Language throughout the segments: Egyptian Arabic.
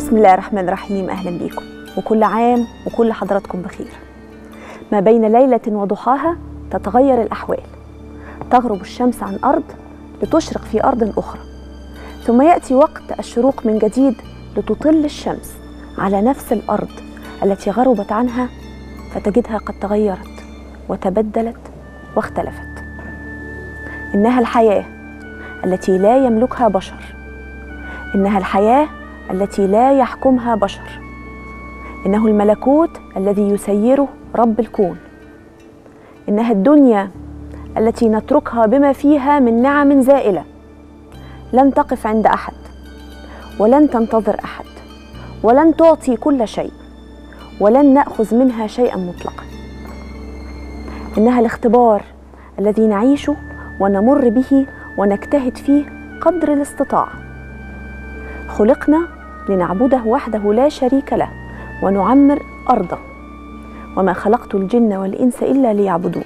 بسم الله الرحمن الرحيم أهلا بيكم وكل عام وكل حضراتكم بخير ما بين ليلة وضحاها تتغير الأحوال تغرب الشمس عن أرض لتشرق في أرض أخرى ثم يأتي وقت الشروق من جديد لتطل الشمس على نفس الأرض التي غربت عنها فتجدها قد تغيرت وتبدلت واختلفت إنها الحياة التي لا يملكها بشر إنها الحياة التي لا يحكمها بشر إنه الملكوت الذي يسيره رب الكون إنها الدنيا التي نتركها بما فيها من نعم زائله لن تقف عند احد ولن تنتظر احد ولن تعطي كل شيء ولن ناخذ منها شيئا مطلقا انها الاختبار الذي نعيشه ونمر به ونجتهد فيه قدر الاستطاعه خلقنا لنعبده وحده لا شريك له ونعمر ارضه وما خلقت الجن والانس الا ليعبدون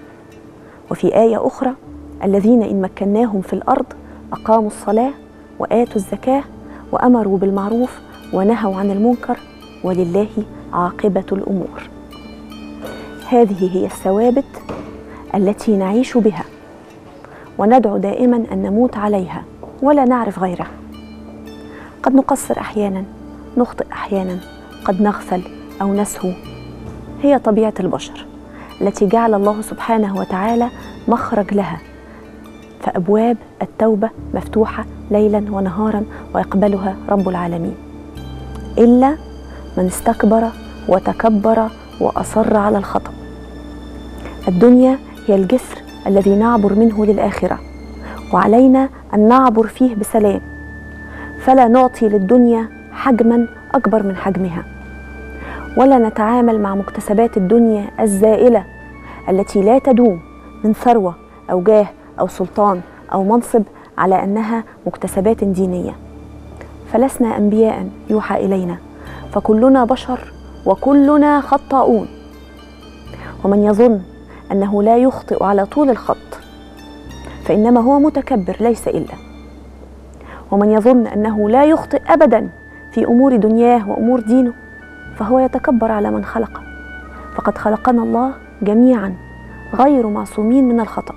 وفي ايه اخرى الذين ان مكناهم في الارض اقاموا الصلاه واتوا الزكاه وامروا بالمعروف ونهوا عن المنكر ولله عاقبه الامور هذه هي الثوابت التي نعيش بها وندعو دائما ان نموت عليها ولا نعرف غيرها قد نقصر احيانا نخطئ احيانا قد نغفل او نسهو هي طبيعه البشر التي جعل الله سبحانه وتعالى مخرج لها فابواب التوبه مفتوحه ليلا ونهارا ويقبلها رب العالمين الا من استكبر وتكبر واصر على الخطا الدنيا هي الجسر الذي نعبر منه للاخره وعلينا ان نعبر فيه بسلام فلا نعطي للدنيا حجما اكبر من حجمها ولا نتعامل مع مكتسبات الدنيا الزائله التي لا تدوم من ثروه او جاه او سلطان او منصب على انها مكتسبات دينيه فلسنا انبياء يوحى الينا فكلنا بشر وكلنا خطاؤون ومن يظن انه لا يخطئ على طول الخط فانما هو متكبر ليس الا ومن يظن انه لا يخطئ ابدا في امور دنياه وامور دينه فهو يتكبر على من خلقه فقد خلقنا الله جميعا غير معصومين من الخطأ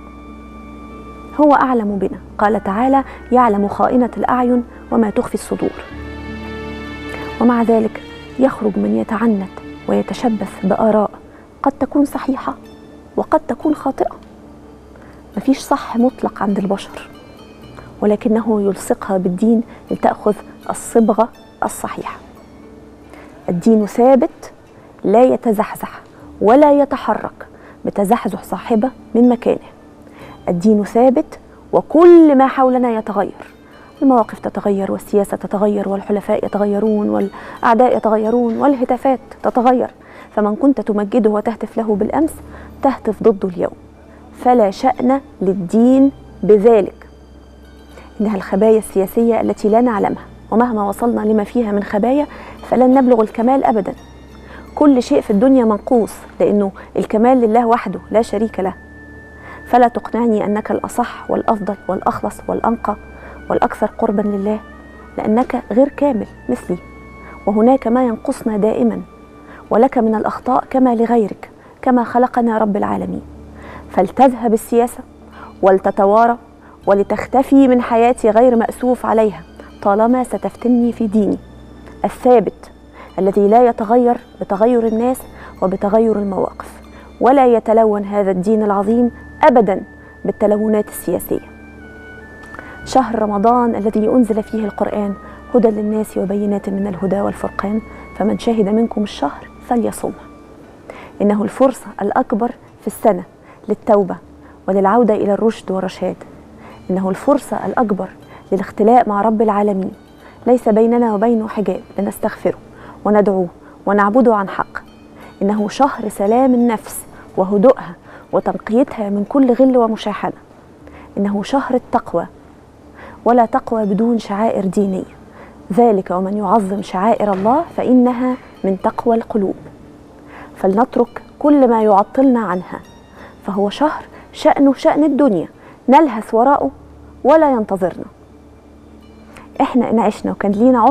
هو أعلم بنا قال تعالى يعلم خائنة الأعين وما تخفي الصدور ومع ذلك يخرج من يتعنت ويتشبث بآراء قد تكون صحيحة وقد تكون خاطئة مفيش صح مطلق عند البشر ولكنه يلصقها بالدين لتأخذ الصبغة الصحيحة الدين ثابت لا يتزحزح ولا يتحرك بتزحزح صاحبه من مكانه الدين ثابت وكل ما حولنا يتغير المواقف تتغير والسياسة تتغير والحلفاء يتغيرون والأعداء يتغيرون والهتافات تتغير فمن كنت تمجده وتهتف له بالأمس تهتف ضده اليوم فلا شأن للدين بذلك إنها الخبايا السياسية التي لا نعلمها ومهما وصلنا لما فيها من خبايا فلن نبلغ الكمال أبدا كل شيء في الدنيا منقوص لأنه الكمال لله وحده لا شريك له فلا تقنعني انك الاصح والافضل والاخلص والانقى والاكثر قربا لله لانك غير كامل مثلي وهناك ما ينقصنا دائما ولك من الاخطاء كما لغيرك كما خلقنا رب العالمين فلتذهب السياسه ولتتوارى ولتختفي من حياتي غير ماسوف عليها طالما ستفتني في ديني الثابت الذي لا يتغير بتغير الناس وبتغير المواقف ولا يتلون هذا الدين العظيم ابدا بالتلونات السياسيه شهر رمضان الذي انزل فيه القران هدى للناس وبينات من الهدى والفرقان فمن شهد منكم الشهر فليصومه انه الفرصه الاكبر في السنه للتوبه وللعوده الى الرشد والرشاد انه الفرصه الاكبر للاختلاء مع رب العالمين ليس بيننا وبينه حجاب لنستغفره وندعوه ونعبده عن حق انه شهر سلام النفس وهدوءها وتنقيتها من كل غل ومشاحنه انه شهر التقوى ولا تقوى بدون شعائر دينيه ذلك ومن يعظم شعائر الله فانها من تقوى القلوب فلنترك كل ما يعطلنا عنها فهو شهر شانه شان الدنيا نلهث وراءه ولا ينتظرنا احنا ان عشنا وكان لينا عمر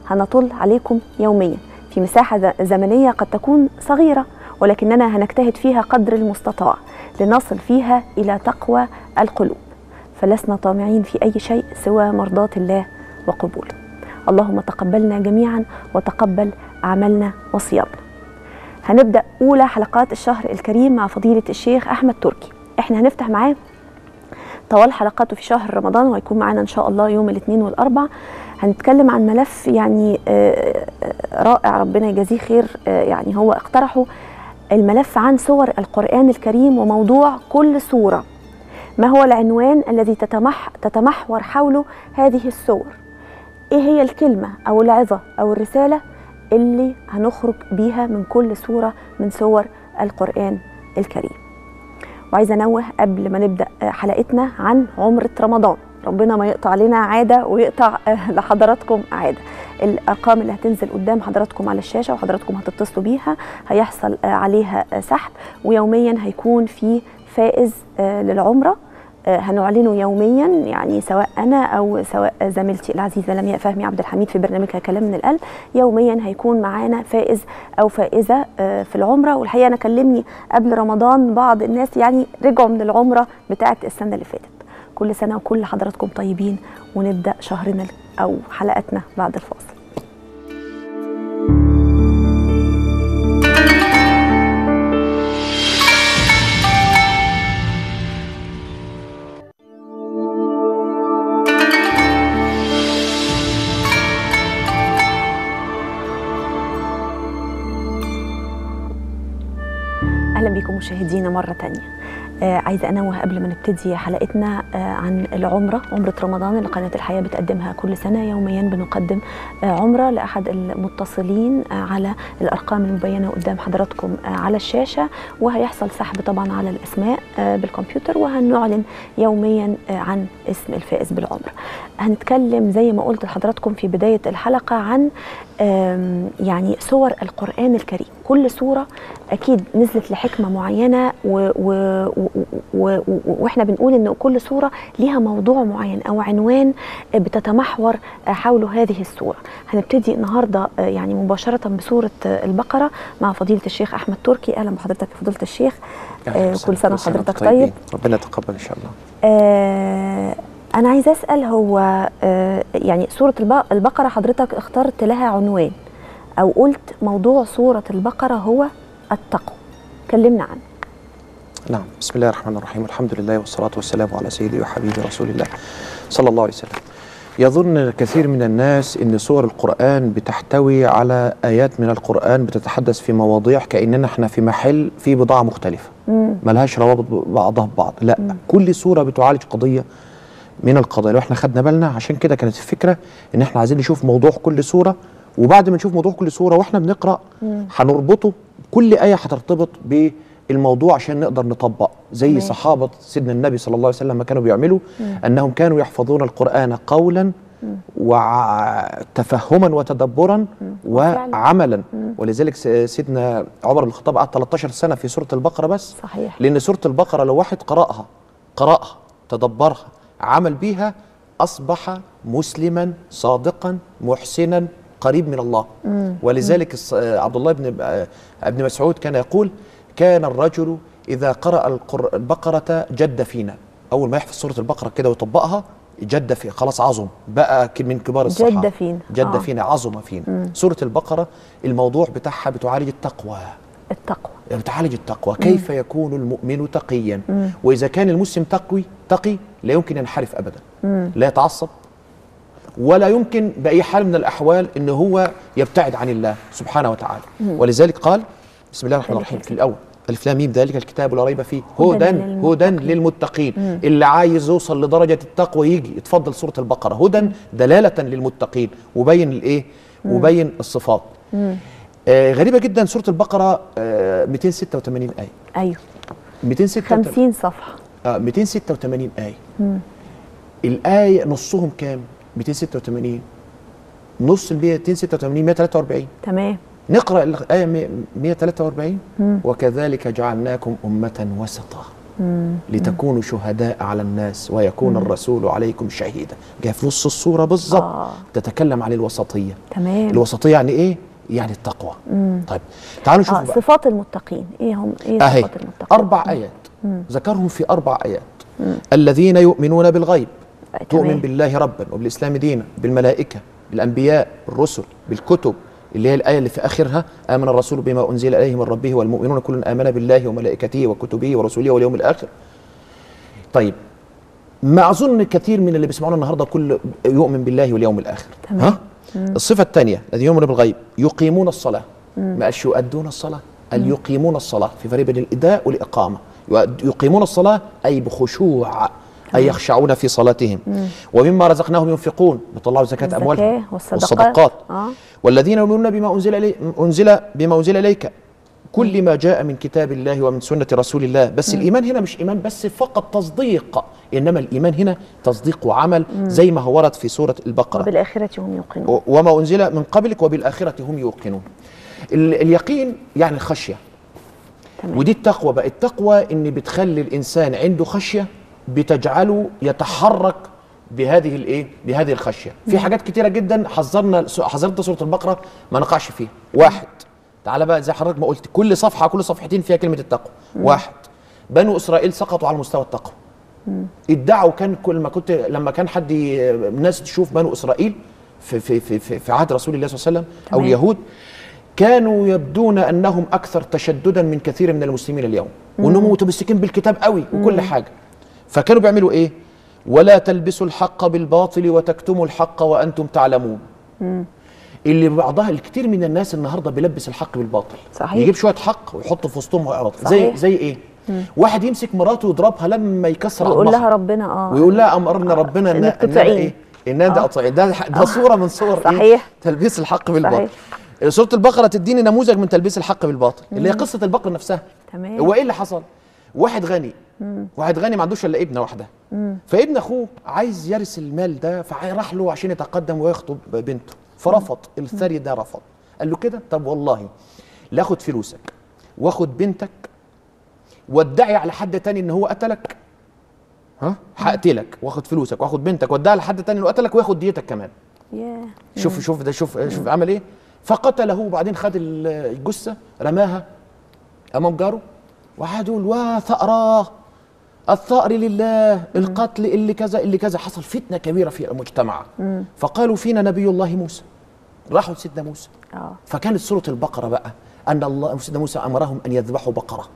هنطل عليكم يوميا في مساحة زمنية قد تكون صغيرة ولكننا هنجتهد فيها قدر المستطاع لنصل فيها إلى تقوى القلوب فلسنا طامعين في أي شيء سوى مرضاة الله وقبوله اللهم تقبلنا جميعا وتقبل أعمالنا وصيامنا هنبدأ أولى حلقات الشهر الكريم مع فضيلة الشيخ أحمد تركي احنا هنفتح معاه طوال حلقاته في شهر رمضان وهيكون معانا ان شاء الله يوم الاثنين والاربع هنتكلم عن ملف يعني رائع ربنا يجازيه خير يعني هو اقترحه الملف عن سور القرآن الكريم وموضوع كل سورة ما هو العنوان الذي تتمح تتمحور حوله هذه السور ايه هي الكلمة او العظة او الرسالة اللي هنخرج بيها من كل سورة من سور القرآن الكريم وعايزة أنوه قبل ما نبدأ حلقتنا عن عمرة رمضان ربنا ما يقطع لنا عادة ويقطع لحضراتكم عادة الأرقام اللي هتنزل قدام حضراتكم على الشاشة وحضراتكم هتتصلوا بيها هيحصل عليها سحب ويوميا هيكون في فائز للعمرة هنعلنه يوميا يعني سواء انا او سواء زميلتي العزيزه لمياء فهمي عبد الحميد في برنامجها كلام من القلب يوميا هيكون معانا فائز او فائزه في العمره والحقيقه انا كلمني قبل رمضان بعض الناس يعني رجعوا من العمره بتاعه السنه اللي فاتت كل سنه وكل حضراتكم طيبين ونبدا شهرنا او حلقتنا بعد الفاصل بكم مشاهدينا مرة تانية آه عايزة أنوه قبل ما نبتدي حلقتنا آه عن العمرة عمرة رمضان اللي قناة الحياة بتقدمها كل سنة يوميا بنقدم آه عمرة لأحد المتصلين آه على الأرقام المبينة قدام حضراتكم آه على الشاشة وهيحصل سحب طبعا على الأسماء آه بالكمبيوتر وهنعلن يوميا آه عن اسم الفائز بالعمرة هنتكلم زي ما قلت لحضراتكم في بداية الحلقة عن يعني سور القرآن الكريم كل سورة أكيد نزلت لحكمة معينة و و و و وإحنا بنقول إن كل سورة ليها موضوع معين أو عنوان بتتمحور حول هذه السورة هنبتدي النهاردة يعني مباشرة بسورة البقرة مع فضيلة الشيخ أحمد تركي أهلا بحضرتك يا فضيلة الشيخ كل سنة وحضرتك طيب ربنا يتقبل إن شاء الله آه أنا عايزة أسأل هو يعني سورة البقرة حضرتك اخترت لها عنوان أو قلت موضوع سورة البقرة هو التقوى كلمنا عنه نعم بسم الله الرحمن الرحيم الحمد لله والصلاة والسلام على سيدي وحبيبي رسول الله صلى الله عليه وسلم يظن كثير من الناس ان سور القرآن بتحتوي على آيات من القرآن بتتحدث في مواضيع كأننا احنا في محل فيه بضاعة مختلفة ملهاش روابط بعضها ببعض لا مم. كل سورة بتعالج قضية من القضايا لو احنا خدنا بالنا عشان كده كانت الفكره ان احنا عايزين نشوف موضوع كل سوره وبعد ما نشوف موضوع كل سوره واحنا بنقرا هنربطه كل ايه هترتبط بالموضوع عشان نقدر نطبق زي ماشي. صحابه سيدنا النبي صلى الله عليه وسلم ما كانوا بيعملوا مم. انهم كانوا يحفظون القران قولا وتفهما وتدبرا مم. وعملا مم. ولذلك سيدنا عمر بن الخطاب قعد 13 سنه في سوره البقره بس صحيح لان سوره البقره لو واحد قراها قراها تدبرها عمل بيها أصبح مسلما صادقا محسنا قريب من الله مم. ولذلك عبد الله بن ابن مسعود كان يقول كان الرجل إذا قرأ البقرة جد فينا أول ما يحفظ سورة البقرة كده ويطبقها جد في خلاص عظم بقى من كبار الصحابة جد فينا جد آه. فينا عظم فينا مم. سورة البقرة الموضوع بتاعها بتعالج التقوى التقوى بتعالج التقوى كيف يكون المؤمن تقيا مم. واذا كان المسلم تقوي تقي لا يمكن ينحرف ابدا مم. لا يتعصب ولا يمكن باي حال من الاحوال ان هو يبتعد عن الله سبحانه وتعالى مم. ولذلك قال بسم الله الرحمن الرحيم في الاول الف لام ميم ذلك الكتاب لا ريب فيه هدى هدى للمتقين مم. اللي عايز يوصل لدرجه التقوى يجي يتفضل سوره البقره هدى دلاله للمتقين وبين الايه وبين الصفات مم. آه غريبه جدا سوره البقره آه 286 ايه ايوه 286 50 صفحه آه 286 ايه مم. الايه نصهم كام 286 نص ال 286 143 تمام نقرا الايه 143 مم. وكذلك جعلناكم امه وسطا لتكونوا شهداء على الناس ويكون الرسول عليكم شهيدا جاء في نص الصورة بالظبط آه. تتكلم عن الوسطية تمام الوسطية يعني ايه؟ يعني التقوى طيب تعالوا نشوف اه بقى. صفات المتقين ايه هم ايه اهي صفات المتقين أربع آيات ذكرهم في أربع آيات الذين يؤمنون بالغيب آه، تؤمن تمام. بالله ربا وبالإسلام دينا بالملائكة بالأنبياء بالرسل بالكتب اللي هي الآية اللي في آخرها آمن الرسول بما أنزل إليه من ربه والمؤمنون كل آمن بالله وملائكته وكتبه ورسله واليوم الآخر طيب ما أظن كثير من اللي بيسمعونا النهاردة كل يؤمن بالله واليوم الآخر تمام. ها؟ الصفة الثانية الذين يؤمنون بالغيب يقيمون الصلاة ما قالش يؤدون الصلاة قال يقيمون الصلاة في فرق بين الإداء والإقامة يؤد- يقيمون الصلاة أي بخشوع أي يخشعون في صلاتهم ومما رزقناهم ينفقون بيطلعوا زكاة الزكاة أموالهم والصدقات. والصدقات آه. والذين يؤمنون بما أنزل إلي أنزل بما أنزل إليك كل ما جاء من كتاب الله ومن سنة رسول الله بس الإيمان هنا مش إيمان بس فقط تصديق إنما الإيمان هنا تصديق وعمل زي ما هو ورد في سورة البقرة وبالآخرة هم يوقنون و- وما أنزل من قبلك وبالآخرة هم يوقنون ال- اليقين يعني الخشية تمام ودي التقوى بقى التقوى ان بتخلي الانسان عنده خشيه بتجعله يتحرك بهذه الايه بهذه الخشيه في حاجات كتيره جدا حذرنا حذرت سوره البقره ما نقعش فيها واحد تعالى بقى زي حضرتك ما قلت كل صفحه كل صفحتين فيها كلمه التقوى واحد بنو اسرائيل سقطوا على مستوى التقوى ادعوا كان كل ما كنت لما كان حد ي- الناس تشوف بنو اسرائيل في في في في, في عهد رسول الله صلى الله عليه وسلم او تمام. اليهود كانوا يبدون انهم اكثر تشددا من كثير من المسلمين اليوم وانهم متمسكين بالكتاب قوي وكل حاجه فكانوا بيعملوا ايه ولا تلبسوا الحق بالباطل وتكتموا الحق وانتم تعلمون اللي بعضها الكثير من الناس النهارده بيلبس الحق بالباطل صحيح. يجيب شويه حق ويحطه في وسطهم ويعرض زي صحيح. زي ايه واحد يمسك مراته ويضربها لما يكسر ويقول عظمها لها ربنا اه ويقول لها امرنا ربنا ان إنك إن أنا تطيعيني. ايه ان انا آه. اطيع ده ده صوره من صور صحيح. إيه؟ تلبيس الحق بالباطل صحيح. سوره البقره تديني نموذج من تلبيس الحق بالباطل اللي هي قصه البقره نفسها تمام. هو ايه اللي حصل واحد غني واحد غني ما عندوش الا ابنه واحده فابن اخوه عايز يرث المال ده فراح له عشان يتقدم ويخطب بنته فرفض الثري ده رفض قال له كده طب والله لا اخد فلوسك واخد بنتك وادعي على حد تاني ان هو قتلك ها هقتلك واخد فلوسك واخد بنتك وادعي على حد تاني انه قتلك وياخد ديتك كمان ياه شوف شوف ده شوف شوف عمل ايه فقتله وبعدين خد ال- الجثه رماها امام جاره وقعد يقول وثأراه الثأر لله القتل اللي كذا اللي كذا حصل فتنه كبيره في المجتمع فقالوا فينا نبي الله موسى راحوا لسيدنا موسى اه فكانت سورة البقرة بقى أن الله سيدنا موسى أمرهم أن يذبحوا بقرة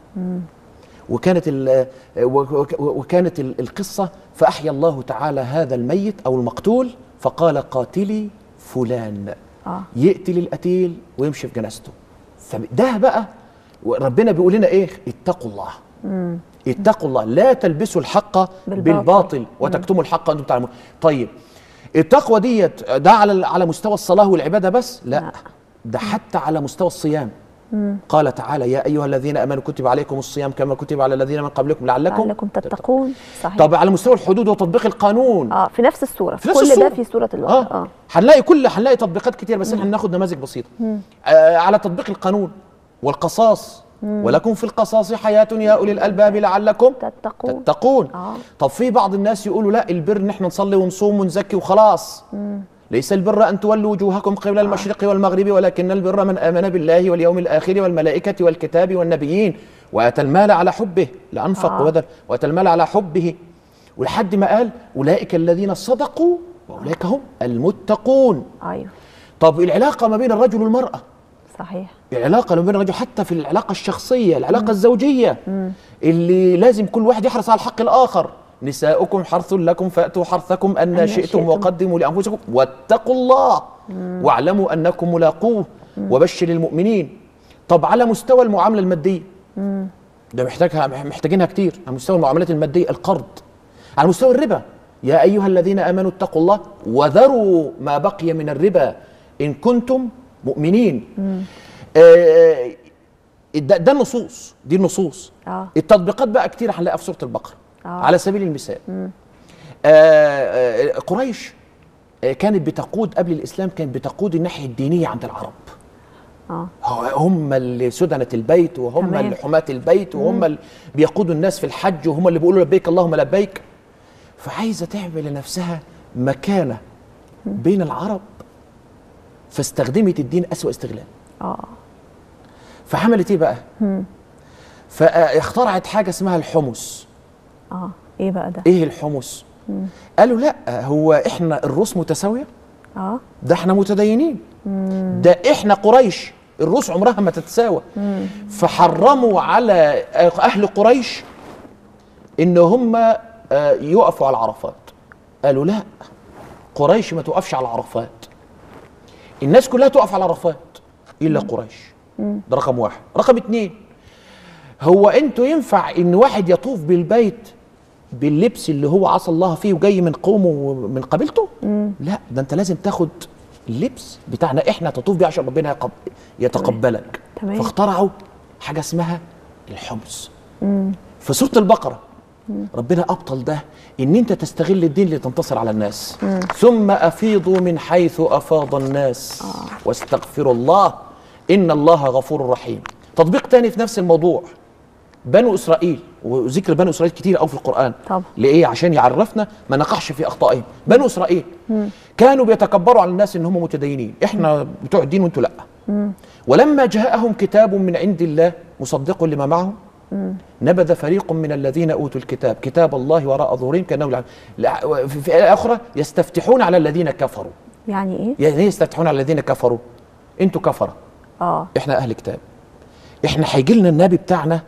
وكانت ال وك- وكانت ال- القصة فأحيا الله تعالى هذا الميت أو المقتول فقال قاتلي فلان اه يقتل القتيل ويمشي في جنازته فده بقى ربنا بيقول لنا ايه اتقوا الله اتقوا الله لا تلبسوا الحق بالباطل. بالباطل, بالباطل وتكتموا الحق وانتم تعلمون طيب التقوى ديت ده على على مستوى الصلاه والعباده بس لا, لا. ده حتى على مستوى الصيام قال تعالى يا ايها الذين امنوا كتب عليكم الصيام كما كتب على الذين من قبلكم لعلكم لعلكم تتقون صحيح طب على مستوى الحدود وتطبيق القانون اه في نفس الصورة في في نفس كل الصورة. ده في سورة الوقت اه, اه هنلاقي كل هنلاقي تطبيقات كتير بس احنا هناخد نماذج بسيطه آه على تطبيق القانون والقصاص ولكم في القصاص حياة يا أولي الألباب لعلكم تتقون تتقون آه. طب في بعض الناس يقولوا لا البر ان احنا نصلي ونصوم ونزكي وخلاص ليس البر أن تولوا وجوهكم قبل المشرق والمغرب ولكن البر من آمن بالله واليوم الآخر والملائكة والكتاب والنبيين وأتى المال على حبه لأنفق آه. وبذل وأتى المال على حبه ولحد ما قال أولئك الذين صدقوا وأولئك هم المتقون ايوه طب العلاقة ما بين الرجل والمرأة صحيح العلاقة ما بين الرجل حتى في العلاقة الشخصية العلاقة الزوجية اللي لازم كل واحد يحرص على حق الآخر نساؤكم حرث لكم فأتوا حرثكم أن أن شئتم شئتم. وقدموا لأنفسكم واتقوا الله واعلموا أنكم ملاقوه وبشر المؤمنين طب على مستوى المعاملة المادية ده محتاجها محتاجينها كتير على مستوى المعاملات المادية القرض على مستوى الربا يا أيها الذين آمنوا اتقوا الله وذروا ما بقي من الربا إن كنتم مؤمنين آه ده, ده النصوص دي النصوص اه التطبيقات بقى كتير هنلاقيها في سورة البقرة آه. على سبيل المثال آه آه قريش آه، كانت بتقود قبل الإسلام كانت بتقود الناحية الدينية عند العرب اه هو- هم اللي سدنة البيت وهم تمام. اللي حماة البيت وهم اللي بيقودوا الناس في الحج وهم اللي بيقولوا لبيك اللهم لبيك فعايزة تعمل لنفسها مكانة بين العرب فاستخدمت الدين أسوأ استغلال اه فعملت ايه بقى؟ فاخترعت حاجة اسمها الحمص اه ايه بقى ده ايه الحمص؟ قالوا لا هو احنا الروس متساوية اه ده احنا متدينين ده احنا قريش الروس عمرها ما تتساوى فحرموا على اهل قريش ان هم آه، يقفوا على عرفات قالوا لا قريش ما توقفش على عرفات الناس كلها تقف على عرفات الا قريش ده رقم واحد رقم اتنين هو انتوا ينفع ان واحد يطوف بالبيت باللبس اللي هو عصى الله فيه وجاي من قومه ومن قبيلته لا ده انت لازم تاخد اللبس بتاعنا احنا تطوف بيه عشان ربنا يقب... يتقبلك تمام. فاخترعوا حاجه اسمها الحمص في سوره البقره ربنا ابطل ده ان انت تستغل الدين لتنتصر على الناس ثم افيضوا من حيث افاض الناس واستغفروا الله ان الله غفور رحيم تطبيق تاني في نفس الموضوع بنو اسرائيل وذكر بنو اسرائيل كتير قوي في القران طبعا. ليه عشان يعرفنا ما نقعش في اخطائهم بنو اسرائيل كانوا بيتكبروا على الناس ان هم متدينين احنا بتوع الدين وانتوا لا ولما جاءهم كتاب من عند الله مصدق لما معهم نبذ فريق من الذين اوتوا الكتاب كتاب الله وراء ظهورهم كانه لا- لا- في في ايه اخرى يستفتحون على الذين كفروا يعني ايه يعني ايه يستفتحون على الذين كفروا انتوا كفره اه احنا اهل كتاب احنا هيجي لنا النبي بتاعنا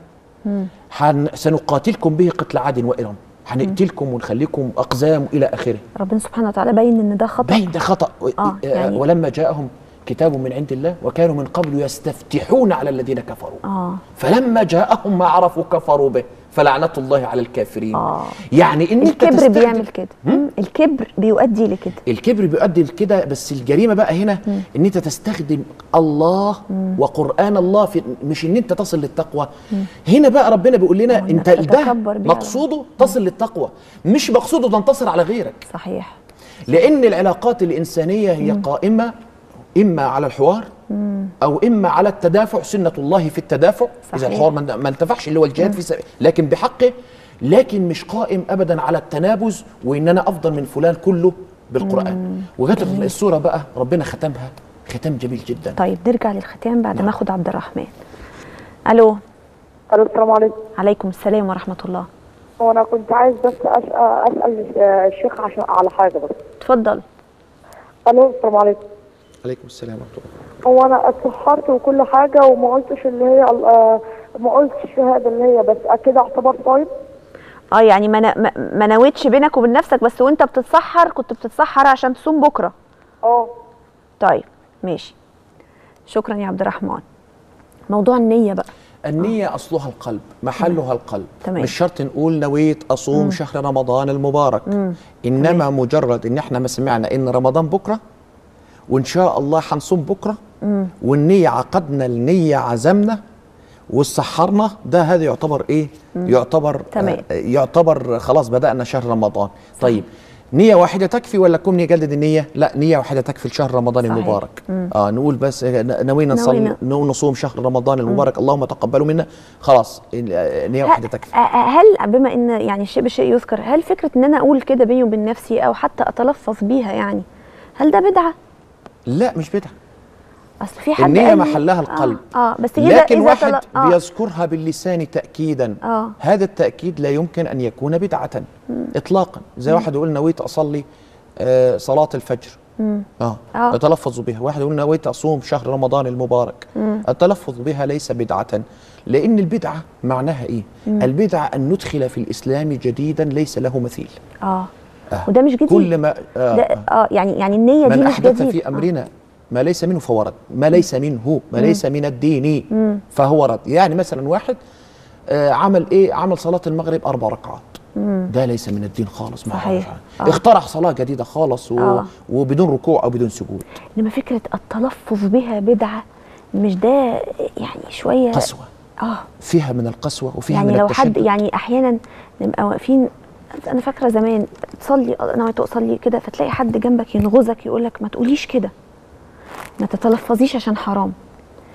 حن سنقاتلكم به قتل عاد وإرم هنقتلكم ونخليكم أقزام إلى آخره ربنا سبحانه وتعالى باين ان ده خطا باين ده خطأ آه، يعني- ولما جاءهم كتاب من عند الله وكانوا من قبل يستفتحون على الذين كفروا اه فلما جاءهم ما عرفوا كفروا به فلعنة الله على الكافرين آه. يعني ان انت الكبر تستخدم- بيعمل كده مم. الكبر بيؤدي لكده الكبر بيؤدي لكده بس الجريمه بقى هنا ان انت تستخدم الله وقران الله في مش ان انت تصل للتقوى هنا بقى ربنا بيقول لنا هو انت إنك ده تتكبر بيه على- مقصوده تصل للتقوى مش مقصوده تنتصر على غيرك صحيح لان العلاقات الانسانيه هي قائمه اما على الحوار او اما على التدافع سنه الله في التدافع اذا صحيح. الحوار ما ما انتفعش اللي هو الجهاد في سبيل لكن بحقه لكن مش قائم ابدا على التنابز وان انا افضل من فلان كله بالقران وجت السوره بقى ربنا ختمها ختام جميل جدا طيب نرجع للختام بعد ما اخد عبد الرحمن الو الو السلام عليكم عليكم السلام ورحمه الله هو انا كنت عايز بس اسال اسال الشيخ عشان على حاجه بس اتفضل الو السلام عليكم عليكم السلام ورحمه الله هو انا اتسحرت وكل حاجه وما قلتش اللي هي ال- آه، ما قلتش الشهاده اللي هي بس كده اعتبر صايم اه يعني ما نا- ما- ما نويتش بينك وبين نفسك بس وانت بتتسحر كنت بتتسحر عشان تصوم بكره اه طيب ماشي شكرا يا عبد الرحمن موضوع النية بقى النية أصلها القلب محلها القلب تمام. مش شرط نقول نويت أصوم شهر رمضان المبارك إنما مجرد إن إحنا ما سمعنا إن رمضان بكرة وإن شاء الله هنصوم بكرة والنية عقدنا النية عزمنا وسحرنا ده هذا يعتبر إيه؟ يعتبر تمام. آه يعتبر خلاص بدأنا شهر رمضان طيب نية واحدة تكفي ولا كم نجدد النية؟ لا نية واحدة تكفي لشهر رمضان صحيح. المبارك اه نقول بس آه، نوينا نصلي نوينا. نو- نصوم شهر رمضان المبارك اللهم تقبلوا منا خلاص ال- نية واحدة تكفي ه- هل بما ان يعني الشيء بشيء يذكر هل فكره ان انا اقول كده بيني وبين نفسي او حتى اتلفظ بيها يعني هل ده بدعه لا مش بدعة اصل في حد النية قال لي- محلها القلب. اه, آه بس إذا لكن إذا واحد تل- آه بيذكرها باللسان تأكيدا آه. هذا التأكيد لا يمكن أن يكون بدعة إطلاقا زي واحد يقول نويت أصلي آه صلاة الفجر آه. آه. يتلفظ بها واحد يقول نويت أصوم شهر رمضان المبارك التلفظ بها ليس بدعة لأن البدعة معناها إيه البدعة أن ندخل في الإسلام جديدا ليس له مثيل اه آه. وده مش جديد كل ما آه. ده اه يعني يعني النيه دي من مش أحدث جديد في أمرنا ما ليس منه فهو رد ما ليس منه ما ليس من الدين فهو رد يعني مثلا واحد آه عمل ايه عمل صلاة المغرب أربع ركعات ده ليس من الدين خالص ما صحيح. هو- آه. اخترع صلاة جديدة خالص و... آه. وبدون ركوع أو بدون سجود انما فكره التلفظ بها بدعه مش ده يعني شويه قسوة اه فيها من القسوة وفيها يعني من لو حد التشدد يعني احيانا نبقى واقفين انا فاكره زمان تصلي نويت اصلي كده فتلاقي حد جنبك ينغزك يقول لك ما تقوليش كده ما تتلفظيش عشان حرام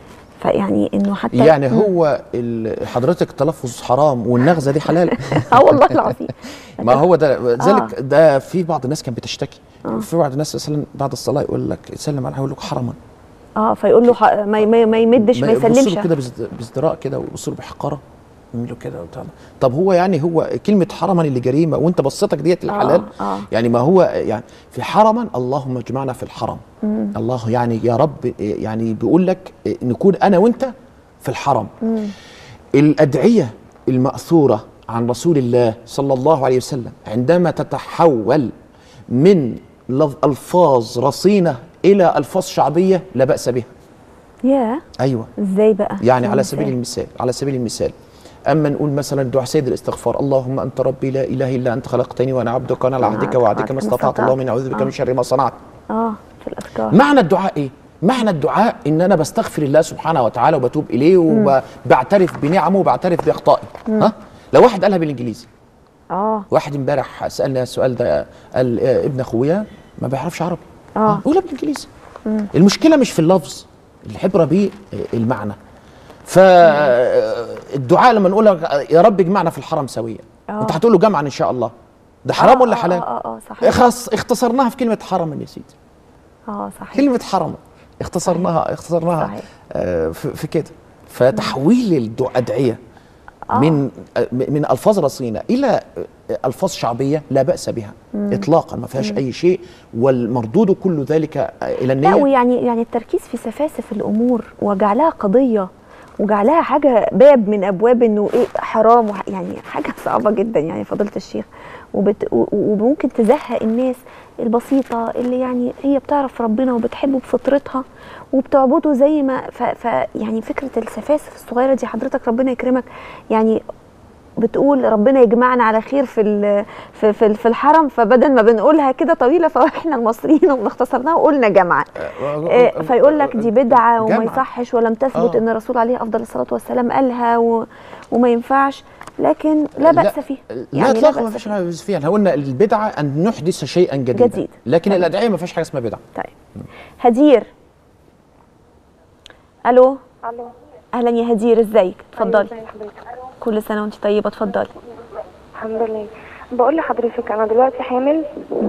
فيعني انه حتى يعني هو ال- حضرتك تلفظ حرام والنغزه دي حلال اه والله العظيم ما هو ده ذلك ده في بعض الناس كانت بتشتكي في بعض الناس مثلا بعد الصلاه يقول لك سلم عليها يقول لك حرما اه فيقول له ح- ما, ما, ما يمدش ما يبص يسلمش له كده بازد- بازدراء كده ويبص له بحقاره يعمل له كده وبتاع. طب هو يعني هو كلمه حرما اللي جريمه وانت بصتك ديت الحلال آه. يعني ما هو يعني في حرما اللهم اجمعنا في الحرم الله يعني يا رب يعني بيقول لك نكون انا وانت في الحرم الادعيه الماثوره عن رسول الله صلى الله عليه وسلم عندما تتحول من لف- الفاظ رصينه الى الفاظ شعبيه لا باس بها يا ايوه ازاي بقى يعني ازاي؟ على سبيل المثال على سبيل المثال اما نقول مثلا دعاء سيد الاستغفار اللهم انت ربي لا اله الا انت خلقتني وانا عبدك وانا على وأنا عهدك عبدك وعهدك وعهدك ما ما استطعت استطعت. اللهم اني اعوذ بك آه. من شر ما صنعت اه في الاذكار معنى الدعاء ايه معنى الدعاء ان انا بستغفر الله سبحانه وتعالى وبتوب اليه وبعترف بنعمه وبعترف باخطائي ها لو واحد قالها بالانجليزي اه واحد امبارح سالنا السؤال ده قال آه، ابن اخويا ما بيعرفش عربي آه. قولها بالانجليزي المشكله مش في اللفظ الحبره بيه آه، المعنى فالدعاء لما نقول لك يا رب اجمعنا في الحرم سويا آه. انت هتقول له جمعا ان شاء الله ده حرام آه، ولا آه، حلال اه اه صحيح خلاص اختصرناها في كلمه حرم يا سيدي اه صحيح كلمه حرم اختصرناها اختصرناها صحيح. آه، في, في كده فتحويل الادعيه من آه، من الفاظ رصينه الى آه، الفاظ شعبيه لا باس بها اطلاقا ما فيهاش اي شيء والمردود كل ذلك آه، الى لا النيه ويعني يعني التركيز في سفاسف الامور وجعلها قضيه وجعلها حاجه باب من ابواب انه ايه حرام وح- يعني حاجه صعبه جدا يعني فضيله الشيخ وبت و- وممكن تزهق الناس البسيطه اللي يعني هي بتعرف ربنا وبتحبه بفطرتها وبتعبده زي ما ف, ف يعني فكره السفاسف الصغيره دي حضرتك ربنا يكرمك يعني بتقول ربنا يجمعنا على خير في ال- في في, في الحرم فبدل ما بنقولها كده طويله فاحنا المصريين وبنختصرناها وقلنا جمعه آه، فيقول لك دي بدعه وما جمعة. يصحش ولم تثبت آه. ان الرسول عليه افضل الصلاه والسلام قالها و... وما ينفعش لكن لا باس فيه لا اطلاقا ما بأس فيش فيه. حاجه بأس فيها احنا قلنا البدعه ان نحدث شيئا جديدا جديد. لكن طيب. الادعيه ما فيش حاجه اسمها بدعه طيب هدير الو الو اهلا يا هدير ازيك اتفضلي ازي حضرتك كل سنه وانت طيبه اتفضلي الحمد لله بقول لحضرتك انا دلوقتي حامل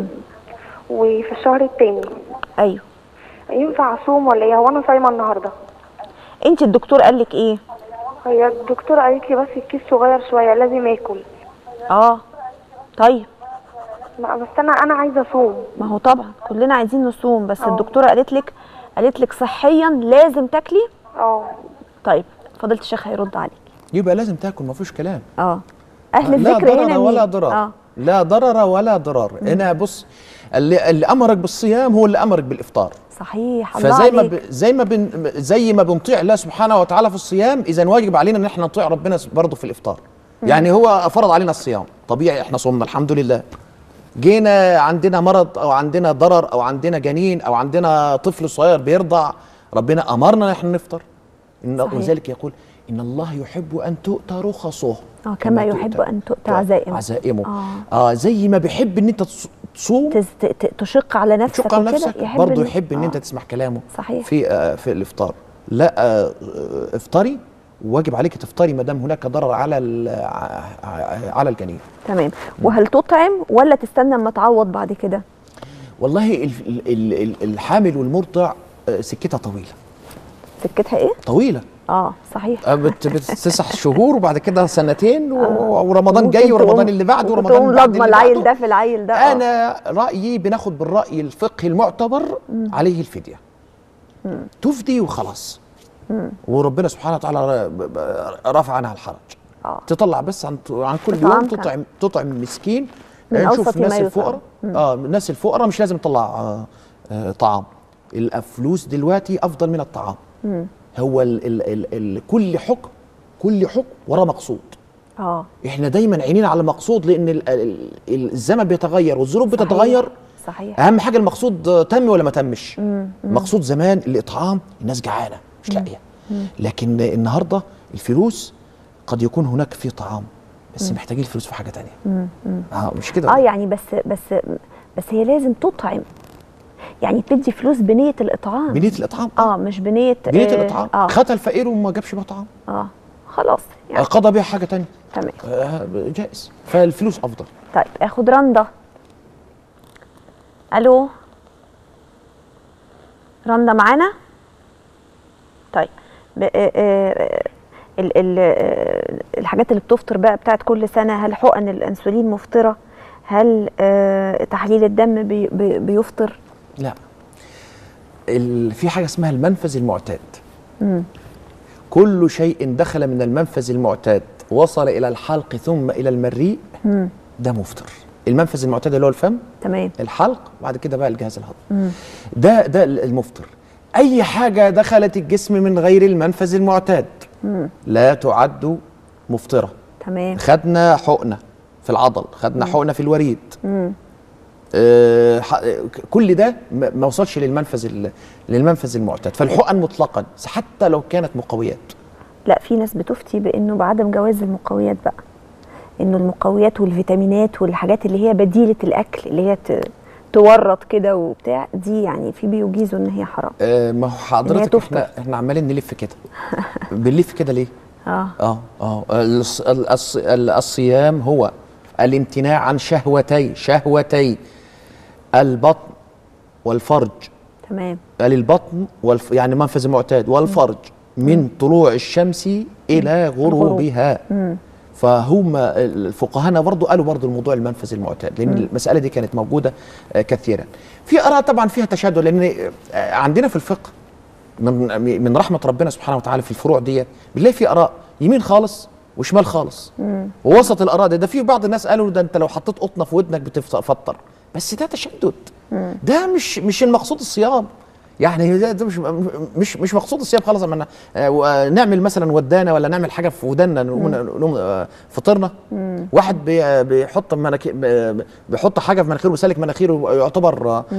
وفي الشهر التاني ايوه ينفع اصوم ولا ايه هو انا صايمه النهارده انت الدكتور قال لك ايه هي الدكتوره قالت لي بس الكيس صغير شويه لازم اكل اه طيب لا بس انا انا عايزه اصوم ما هو طبعا كلنا عايزين نصوم بس اه. الدكتوره قالت لك قالت لك صحيا لازم تاكلي اه طيب فضيله الشيخ هيرد عليك يبقى لازم تاكل ما فيش كلام اه اهل لا الذكر هنا ضرر مين؟ ولا ضرار اه لا ضرر ولا ضرار هنا بص اللي, اللي امرك بالصيام هو اللي امرك بالافطار صحيح الله فزي ما عليك ب... زي ما بن... زي ما بنطيع الله سبحانه وتعالى في الصيام اذا واجب علينا ان احنا نطيع ربنا برضه في الافطار يعني هو فرض علينا الصيام طبيعي احنا صمنا الحمد لله جينا عندنا مرض او عندنا ضرر او عندنا جنين او عندنا طفل صغير بيرضع ربنا امرنا ان احنا نفطر إن صحيح. وذلك يقول ان الله يحب ان تؤتى رخصه اه كما يحب ان تؤتى عزائمه عزائمه آه. اه زي ما بيحب ان انت تص- تصوم تز- ت- ت- تشق على نفسك تشق على وكده نفسك برضه إن- يحب ان آه. انت تسمع كلامه صحيح. في آه في الافطار لا آه آه، افطري واجب عليك تفطري ما دام هناك ضرر على ال- ع- ع- على الجنين تمام وهل تطعم ولا تستنى اما تعوض بعد كده والله ال- ال- ال- الحامل والمرضع آه، سكتها طويله سكتها ايه طويله اه صحيح آه، بت- بت- تسع شهور وبعد كده سنتين و- آه. ورمضان ممكن جاي ورمضان تقوم- اللي بعده ممكن ورمضان تقوم بعد لضمه اللي العيل بعده. ده في العيل ده آه. انا رايي بناخد بالراي الفقهي المعتبر عليه الفديه تفدي وخلاص وربنا سبحانه وتعالى ب- ب- رفع عنها الحرج اه تطلع بس عن عن كل إطعام يوم كان. تطعم تطعم مسكين من نشوف أوسط الناس ما يطعم. الفقراء اه الناس الفقراء مش لازم تطلع آه آه طعام الفلوس دلوقتي افضل من الطعام هو ال ال ال ال كل حكم كل حكم وراه مقصود اه احنا دايما عينين على المقصود لان ال- ال- ال- الزمن بيتغير والظروف صحيح. بتتغير صحيح اهم حاجه المقصود آه، تم ولا ما تمش مقصود زمان الاطعام الناس جعانه مش لاقيه لكن النهارده الفلوس قد يكون هناك في طعام بس محتاجين الفلوس في حاجه تانية اه مش كده اه يعني بس بس بس هي لازم تطعم يعني تدي فلوس بنيه الاطعام بنيه الاطعام اه مش بنيه بنيه آه، الاطعام اه خدها الفقير وما جابش بقى طعام اه خلاص يعني قضى بيها حاجه تانية تمام آه، جائز فالفلوس افضل طيب اخد رندا الو رندا معانا طيب ب... آه، آه، ال... ال... آه، الحاجات اللي بتفطر بقى بتاعت كل سنه هل حقن الانسولين مفطره هل آه، تحليل الدم بي... بي... بيفطر لا ال- في حاجه اسمها المنفذ المعتاد مم. كل شيء دخل من المنفذ المعتاد وصل الى الحلق ثم الى المريء مم. ده مفطر المنفذ المعتاد اللي هو الفم تممام الحلق بعد كده بقى الجهاز الهضمي ده ده المفطر اي حاجه دخلت الجسم من غير المنفذ المعتاد لا تعد مفطره تمام خدنا حقنه في العضل خدنا حقنه في الوريد مم. آه، ح- كل ده ما ما وصلش للمنفذ ال- للمنفذ المعتاد فالحقن مطلقا حتى لو كانت مقويات لا في ناس بتفتي بانه بعدم جواز المقويات بقى انه المقويات والفيتامينات والحاجات اللي هي بديله الاكل اللي هي ت- تورط كده وبتاع دي يعني في بيجيزوا ان هي حرام آه، ما هو حضرتك تفطر. احنا احنا عمالين نلف كده بنلف كده ليه؟ اه اه اه الص- ال- الص- ال- الصيام هو الامتناع عن شهوتي شهوتي البطن والفرج تمام قال البطن والف يعني منفذ المعتاد والفرج من طلوع الشمس الى غروبها فهم الفقهاء برضو قالوا برضو الموضوع المنفذ المعتاد لان المساله دي كانت موجوده آه، كثيرا في اراء طبعا فيها تشدد لان آه، عندنا في الفقه من من رحمه ربنا سبحانه وتعالى في الفروع دي بنلاقي في اراء يمين خالص وشمال خالص ووسط الاراء ده, ده في بعض الناس قالوا ده انت لو حطيت قطنه في ودنك بتفطر بس ده تشدد ده مش مش المقصود الصيام يعني ده, ده مش مش مش مقصود الصيام خالص اما ن- آه، و- نعمل مثلا ودانا ولا نعمل حاجه في ودنا نقوم نقوم آه، فطرنا واحد بي- بيحط مناخير بيحط حاجه في مناخيره وسالك مناخيره يعتبر آه،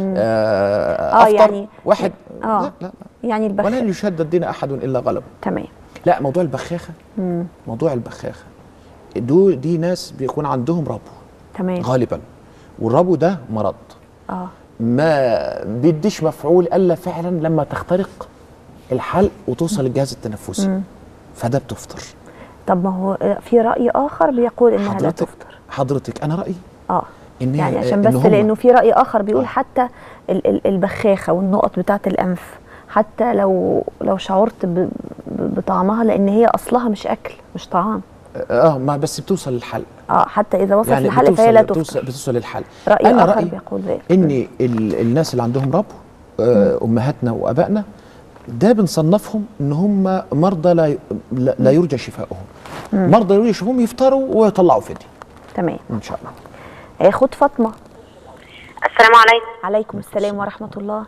آه، افطر يعني- واحد آه. لا لا يعني البخ ولن يشد الدين احد الا غلبه تمام لا موضوع البخاخه موضوع البخاخه دول دي ناس بيكون عندهم ربو تمام غالبا والربو ده مرض اه ما بيديش مفعول الا فعلا لما تخترق الحلق وتوصل للجهاز التنفسي فده بتفطر طب ما هو آه، في راي اخر بيقول انها لا حضرتك تفطر حضرتك انا رايي اه إن هي- يعني عشان إن بس هم- لانه في راي اخر بيقول آه. حتى ال- ال- البخاخه والنقط بتاعه الانف حتى لو لو شعرت ب- ب- بطعمها لان هي اصلها مش اكل مش طعام اه ما بس بتوصل للحلق اه حتى اذا وصلت يعني للحلق فهي لا بتوصل, تفطر بتوصل, بتوصل للحلق راي انا اخر رايي بيقول ذلك ان ال الناس اللي عندهم ربو آه امهاتنا وابائنا ده بنصنفهم ان هم مرضى لا ي- لا لا يرجى شفاؤهم مرضى يرجى شفاؤهم يفطروا ويطلعوا فدية تمام ان شاء الله هياخد فاطمه السلام عليكم عليكم السلام ورحمه الله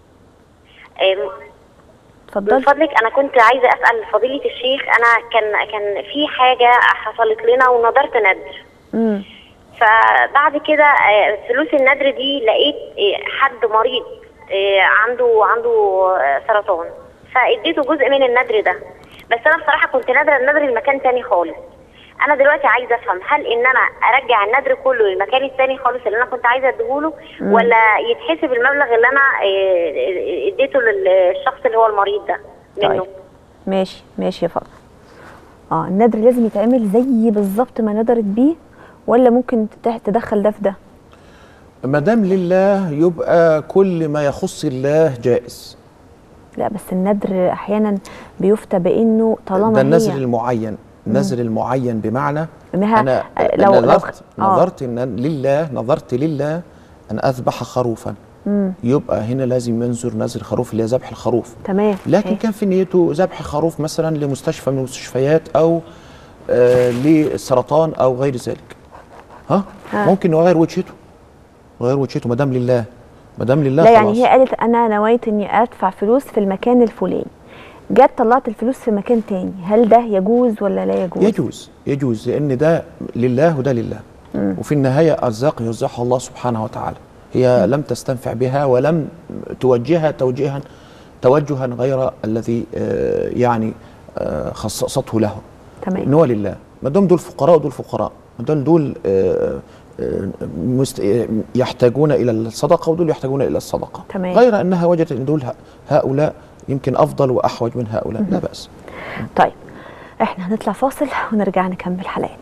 آه، من اتفضلي فضلك انا كنت عايزه اسال فضيله الشيخ انا كان كان في حاجه حصلت لنا ونظرت ندر امم فبعد كده آه، فلوس الندر دي لقيت آه، حد مريض آه، عنده عنده آه، سرطان فاديته جزء من الندر ده بس انا بصراحه كنت نادره الندر لمكان تاني خالص انا دلوقتي عايزه افهم هل ان انا ارجع الندر كله للمكان التاني خالص اللي انا كنت عايزه اديهوله ولا يتحسب المبلغ اللي انا آه، آه، اديته للشخص اللي هو المريض ده منه طيب. ماشي ماشي يا فاطمه اه النذر لازم يتعمل زي بالظبط ما ندرت بيه ولا ممكن تت- تدخل ده في ده ما دام لله يبقى كل ما يخص الله جائز لا بس النذر احيانا بيفتى بانه طالما ده النذر هي المعين النذر المعين بمعنى بمها- انا آه، لو- لو نذرت آه. نظرت ان لله نظرت لله ان اذبح خروفا يبقى هنا لازم ينذر نذر خروف اللي هي ذبح الخروف تمام لكن أوكي. كان في نيته ذبح خروف مثلا لمستشفى من المستشفيات او آه للسرطان او غير ذلك ها ها. ممكن يغير وجهته يغير وجهته ما دام لله ما دام لله لا خلاص يعني هي قالت انا نويت اني ادفع فلوس في المكان الفلاني جت طلعت الفلوس في مكان تاني هل ده يجوز ولا لا يجوز يجوز يجوز لان ده لله وده لله وفي النهايه ارزاق يرزقها الله سبحانه وتعالى هي لم تستنفع بها ولم توجهها توجيها توجها غير الذي آه، يعني آه، خصصته له تمام ان هو لله ما دام دول فقراء ودول فقراء ما دام دول آه، آه، مست... آه، يحتاجون الى الصدقه ودول يحتاجون الى الصدقه تمام. غير انها وجدت ان دول ه- هؤلاء يمكن افضل واحوج من هؤلاء لا باس طيب احنا هنطلع فاصل ونرجع نكمل حلقتنا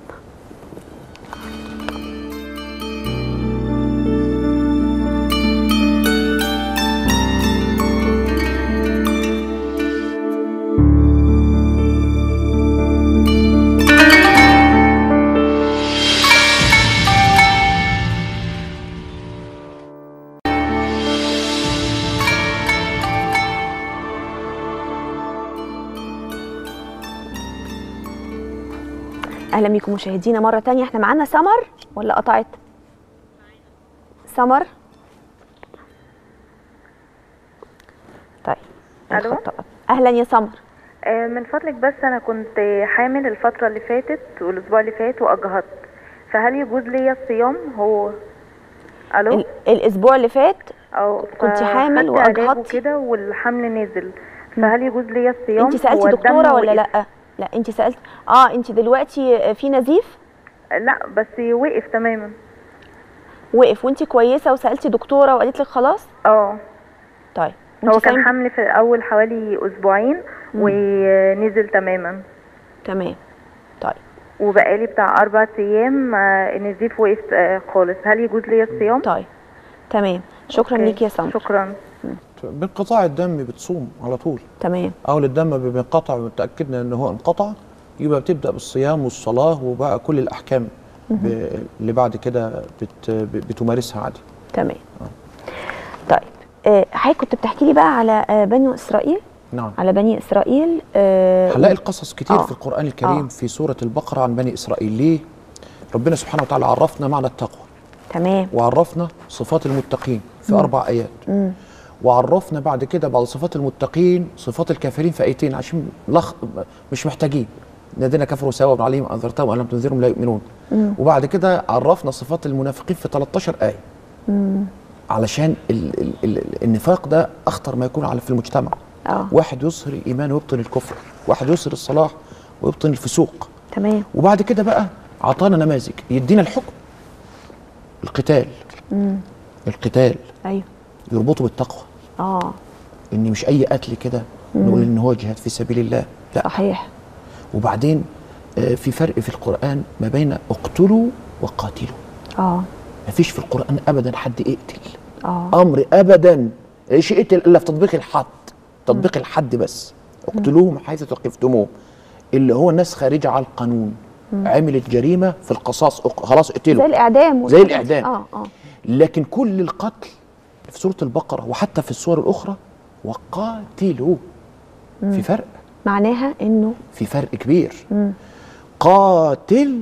اهلا بيكم مشاهدينا مره تانية احنا معانا سمر ولا قطعت سمر طيب ألو؟ الخط قطع. اهلا يا سمر آه، من فضلك بس انا كنت حامل الفتره اللي فاتت والاسبوع اللي فات واجهضت فهل يجوز لي الصيام هو الو ال- الاسبوع اللي فات او كنتي حامل فخدت علاج وأجهضتي؟ وكده والحمل نزل فهل يجوز لي الصيام انت هو سالتي الدم دكتوره ولا وقف. لا لا انت سالت اه انت دلوقتي في نزيف لا بس وقف تماما وقف وانت كويسه وسالتي دكتوره وقالت لك خلاص اه طيب هو وانت كان صايمة؟ حمل في الاول حوالي اسبوعين ونزل تماما تمام طيب وبقالي بتاع اربع ايام آه، النزيف وقف آه، خالص هل يجوز لي الصيام طيب تمام شكرا أوكي. ليك يا سمر شكرا بانقطاع الدم بتصوم على طول تمام اول الدم بينقطع وتاكدنا ان هو انقطع يبقى بتبدا بالصيام والصلاه وبقى كل الاحكام ب... اللي بعد كده بت... بتمارسها عادي تمام طيب آه، حضرتك كنت بتحكي لي بقى على آه، بني اسرائيل نعم على بني اسرائيل آه، هنلاقي القصص كتير آه. في القرآن الكريم آه. في سورة البقرة عن بني إسرائيل ليه؟ ربنا سبحانه وتعالى عرفنا معنى التقوى تمام وعرفنا صفات المتقين في أربع آيات وعرفنا بعد كده بعد صفات المتقين صفات الكافرين في آيتين عشان لخ... مش محتاجين الذين كفروا سواء عليهم أنذرتهم أم لم تنذرهم لا يؤمنون وبعد كده عرفنا صفات المنافقين في 13 آية علشان ال... ال... ال... النفاق ده أخطر ما يكون على في المجتمع اه واحد يظهر الإيمان ويبطن الكفر واحد يظهر الصلاح ويبطن الفسوق تمام وبعد كده بقى عطانا نماذج يدينا الحكم القتال القتال ايوه يربطه بالتقوى اه ان مش اي قتل كده نقول ان هو جهاد في سبيل الله لا صحيح وبعدين آه، في فرق في القران ما بين اقتلوا وقاتلوا اه ما فيش في القران ابدا حد يقتل اه امر ابدا ايش يقتل الا في تطبيق الحد تطبيق الحد بس اقتلوهم حيث ثقفتموهم اللي هو الناس خارجه على القانون عملت جريمه في القصاص أق- خلاص زي اقتلوا الاعدام زي والحاجات دي. الإعدام. اه اه لكن كل القتل في سورة البقرة وحتى في السور الأخرى وقاتلوا في فرق معناها انه في فرق كبير قاتل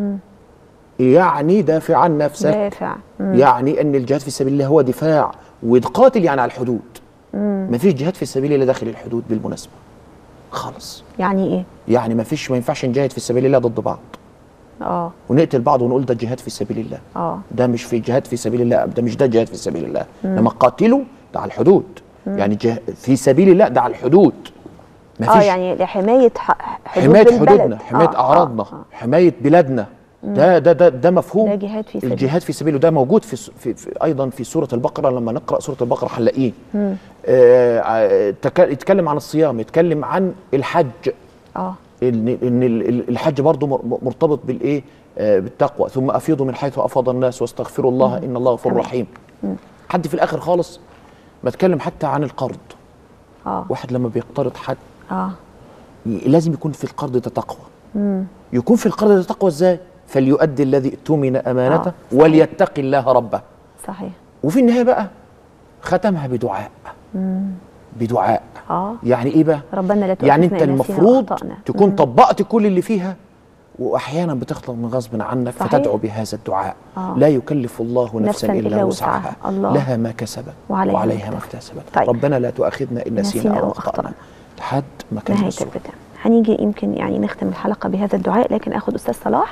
يعني دافع عن نفسك دافع يعني أن الجهاد في سبيل الله هو دفاع وقاتل يعني على الحدود ما فيش جهاد في سبيل الله داخل الحدود بالمناسبة خالص يعني ايه يعني ما فيش ما ينفعش نجاهد في سبيل الله ضد بعض اه ونقتل بعض ونقول ده جهاد في سبيل الله اه ده مش في جهاد في سبيل الله ده مش ده جهاد في سبيل الله لما قاتلوا ده على الحدود يعني جه في سبيل الله ده على الحدود ما اه فيش يعني لحمايه ح- حدود حمايه البلد. حدودنا حمايه آه، اعراضنا آه، آه. حمايه بلادنا ده ده ده ده مفهوم ده جهاد في سبيل. الجهاد في سبيله ده موجود في, س- في, في ايضا في سوره البقره لما نقرا سوره البقره هنلاقيه آه ع- تك- يتكلم عن الصيام يتكلم عن الحج اه ان ان ال- ال- الحج برضه مر- مرتبط بالايه آه، بالتقوى ثم افيضوا من حيث افاض الناس واستغفروا الله ان الله غفور تمام. رحيم حد في الاخر خالص بتكلم حتى عن القرض اه واحد لما بيقترض حد اه ي- لازم يكون في القرض ده تقوى يكون في القرض ده تقوى ازاي فليؤدي الذي اؤتمن امانته آه، صحيح. وليتق الله ربه صحيح وفي النهايه بقى ختمها بدعاء بدعاء اه يعني ايه بقى ربنا لا يعني تؤاخذنا انت إن نسينا المفروض وأخطأنا. تكون طبقت كل اللي فيها واحيانا بتخلق من غصب عنك صحيح. فتدعو بهذا الدعاء آه. لا يكلف الله نفسا, نفساً الا وسعها الله. لها ما كسبت وعليها ما وعليها ما اكتسبت. اكتسبت طيب. ربنا لا تؤاخذنا ان نسينا نسينا او أو اخطانا أخطأنا. لحد ما كان نهايه الرسول البدايه هنيجي يمكن يعني نختم الحلقه بهذا الدعاء لكن اخد استاذ صلاح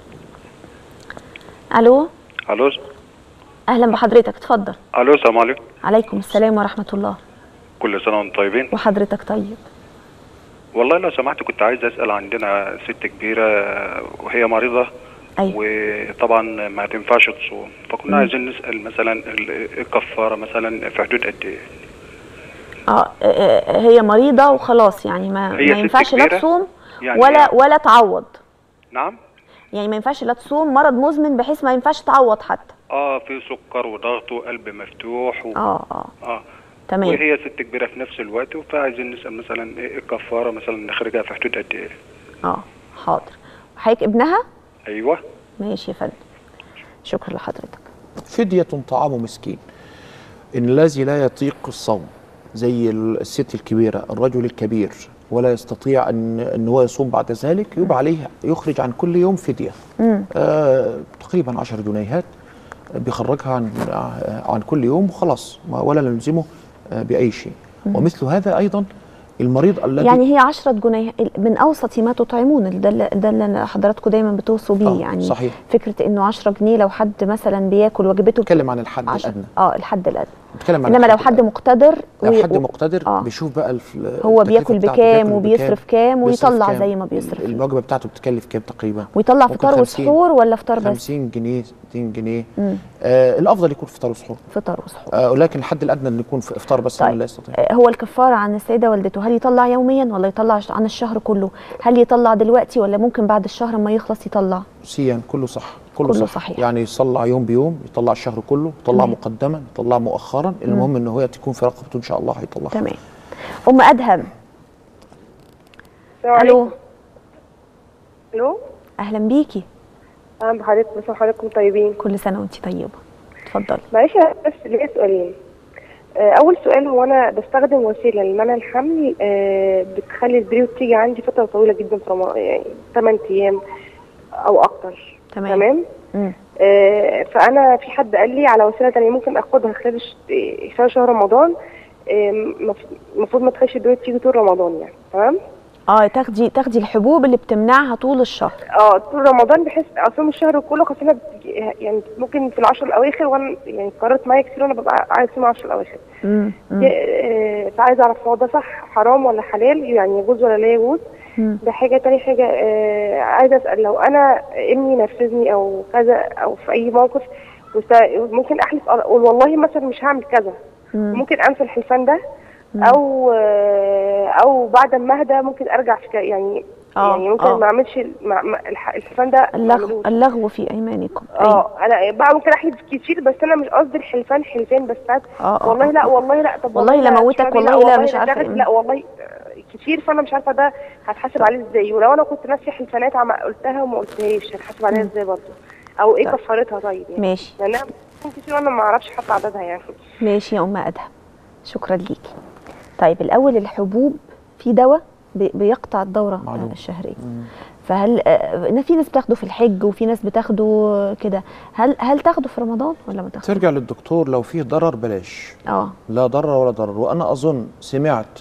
الو الو اهلا بحضرتك اتفضل الو السلام عليكم عليكم السلام ورحمه الله كل سنه وانتم طيبين وحضرتك طيب والله لو سمحت كنت عايز اسال عندنا ست كبيره وهي مريضه أيوة. وطبعا ما تنفعش تصوم فكنا عايزين نسال مثلا ال- الكفاره مثلا في حدود قد ايه اه آه، هي مريضه وخلاص يعني ما, هي ما ست ينفعش لا كبيرة؟ تصوم يعني ولا هي- ولا تعوض نعم يعني ما ينفعش لا تصوم مرض مزمن بحيث ما ينفعش تعوض حتى اه في سكر وضغط وقلب مفتوح و... اه اه اه تمام وهي ست كبيره في نفس الوقت فعايزين نسال مثلا ايه الكفاره مثلا نخرجها في حدود قد ايه اه حاضر حضرتك ابنها ايوه ماشي يا فندم شكرا لحضرتك فدية طعام مسكين إن الذي لا يطيق الصوم زي الست الكبيرة الرجل الكبير ولا يستطيع أن, أن هو يصوم بعد ذلك يبقى عليه يخرج عن كل يوم فدية آه تقريبا 10 جنيهات بيخرجها عن عن كل يوم وخلاص ما- ولا نلزمه آه، بأي شيء ومثل هذا أيضا المريض الذي يعني هي 10 جنيه من اوسط ما تطعمون ده اللي ده اللي حضراتكم دايما بتوصوا بيه آه، يعني صحيح. فكره انه 10 جنيه لو حد مثلا بياكل وجبته نتكلم عن الحد عشرة- الأدنى اه الحد الادنى نتكلم عن انما لو الحد حد الأدنى. مقتدر لو وي- حد و- مقتدر آه. بيشوف بقى الف- هو التكلفة بياكل بتاعته، بكام بياكل وبيصرف كام بيصرف ويطلع كام، زي ما بيصرف فيه. الوجبه بتاعته بتكلف كام تقريبا ويطلع ممكن فطار 50 وسحور ولا فطار بس 50 جنيه 60 جنيه مم. آه الافضل يكون فطار وسحور فطار وسحور آه ولكن الحد الادنى ان يكون في افطار بس طيب. من لا يستطيع آه، هو الكفاره عن السيده والدته هل يطلع يوميا ولا يطلع عن الشهر كله هل يطلع دلوقتي ولا ممكن بعد الشهر ما يخلص يطلع سيا كله صح كله, كله صح. صحيح. يعني يصلع يوم بيوم يطلع الشهر كله يطلع تمام. مقدما يطلع مؤخرا المهم ان هو تكون في رقبته ان شاء الله هيطلعها تمام ام ادهم السلام الو عليكم. الو اهلا بيكي اهلا بحضرتك بس حضراتكم طيبين كل سنه وانت طيبه اتفضلي معلش أنا بس ليا سؤالين آه، اول سؤال هو انا بستخدم وسيله لمنع الحمل آه، بتخلي البريود تيجي عندي فتره طويله جدا في رمضان يعني 8 ايام او اكتر تمام. تمام مم. آه، فانا في حد قال لي على وسيله تانية ممكن اخدها خلال الش- آه، خلال شهر رمضان آه، مف- المفروض ما تخليش البريود تيجي طول رمضان يعني تمام اه تاخدي تاخدي الحبوب اللي بتمنعها طول الشهر اه طول رمضان بحس اصوم الشهر كله خاصة أنا بتجي- يعني ممكن في العشر الاواخر وانا يعني قررت معايا كتير وانا ببقى عايز اصوم العشر الاواخر مم. مم. آه، فعايز اعرف هو ده صح حرام ولا حلال يعني يجوز ولا لا يجوز مم. ده حاجه تاني حاجه آه، عايزه اسال لو انا ابني نرفزني او كذا او في اي موقف وس- ممكن احلف اقول والله مثلا مش هعمل كذا مم. ممكن انسى الحلفان ده او آه، او بعد ما اهدى ممكن ارجع في ك- يعني آه، يعني ممكن آه. ما اعملش ال- ما- ما- الح- الحلفان ده ما اللغو أعملوش. اللغو في ايمانكم أيوة. اه انا بقى ممكن احلف كتير بس انا مش قصدي الحلفان حلفان بس ساعات آه، آه، والله آه. لا والله لا طب والله لا لا موتك، شبابي، والله لا مش لا عارفة اتلغت، إيه. لا والله آه، كتير فانا مش عارفه ده هتحاسب عليه ازاي ولو انا كنت ناسيه حلفانات عم قلتها وما قلتهاش هتحاسب عليها ازاي برضه او ايه طيب. كفارتها طيب يعني ماشي لانها ممكن كتير وانا ما اعرفش حتى عددها يعني ماشي يا ام ادهم شكرا ليكي طيب الاول الحبوب في دواء بي- بيقطع الدوره معلوم. الشهريه فهل آه، إن في ناس بتاخده في الحج وفي ناس بتاخده كده هل هل تاخده في رمضان ولا ما تاخده ترجع للدكتور لو فيه ضرر بلاش اه لا ضرر ولا ضرر وانا اظن سمعت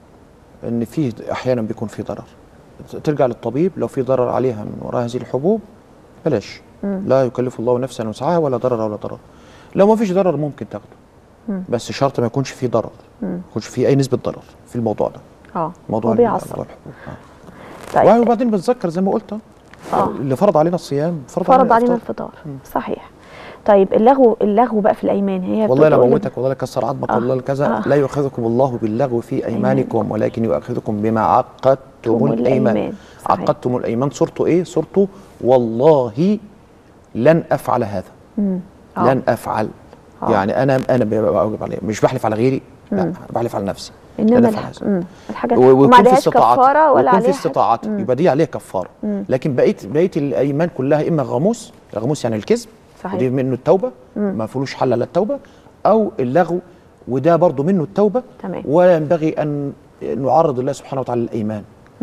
ان فيه احيانا بيكون فيه ضرر ترجع للطبيب لو في ضرر عليها من وراء هذه الحبوب بلاش لا يكلف الله نفسا وسعها ولا ضرر ولا ضرر لو ما فيش ضرر ممكن تاخده بس شرط ما يكونش فيه ضرر ما يكونش فيه اي نسبه ضرر في الموضوع ده اه موضوع هو ال- بيعصب موضوع الحبوب آه. طيب وبعدين بنتذكر زي ما قلت آه. اللي فرض علينا الصيام فرض, فرض علينا الإفطار. الفطار صحيح طيب اللغو اللغو بقى في الايمان هي والله لا بتقول- موتك والله لا كسر عظمك آه. والله لا كذا آه. لا يؤاخذكم الله باللغو في ايمانكم ولكن يؤاخذكم بما عقدتم تم الايمان الأيمان. صحيح. عقدتم الايمان صرتوا ايه صرتوا والله لن افعل هذا مم. آه. لن افعل آه. يعني انا انا بوجب عليه مش بحلف على غيري لا أنا بحلف على نفسي لن انما أفعل الح... هذا. مم. الحاجات و- وما ويكون في عليهاش استطاعتي كفاره ولا ويكون في عليها استطاعتي يبقى دي عليه كفاره لكن بقيت بقيت الايمان كلها اما غموس غموس يعني الكذب صحيح. ودي منه التوبه ما فيهوش حل الا التوبه او اللغو وده برضه منه التوبه تمام. ولا ينبغي ان نعرض الله سبحانه وتعالى للايمان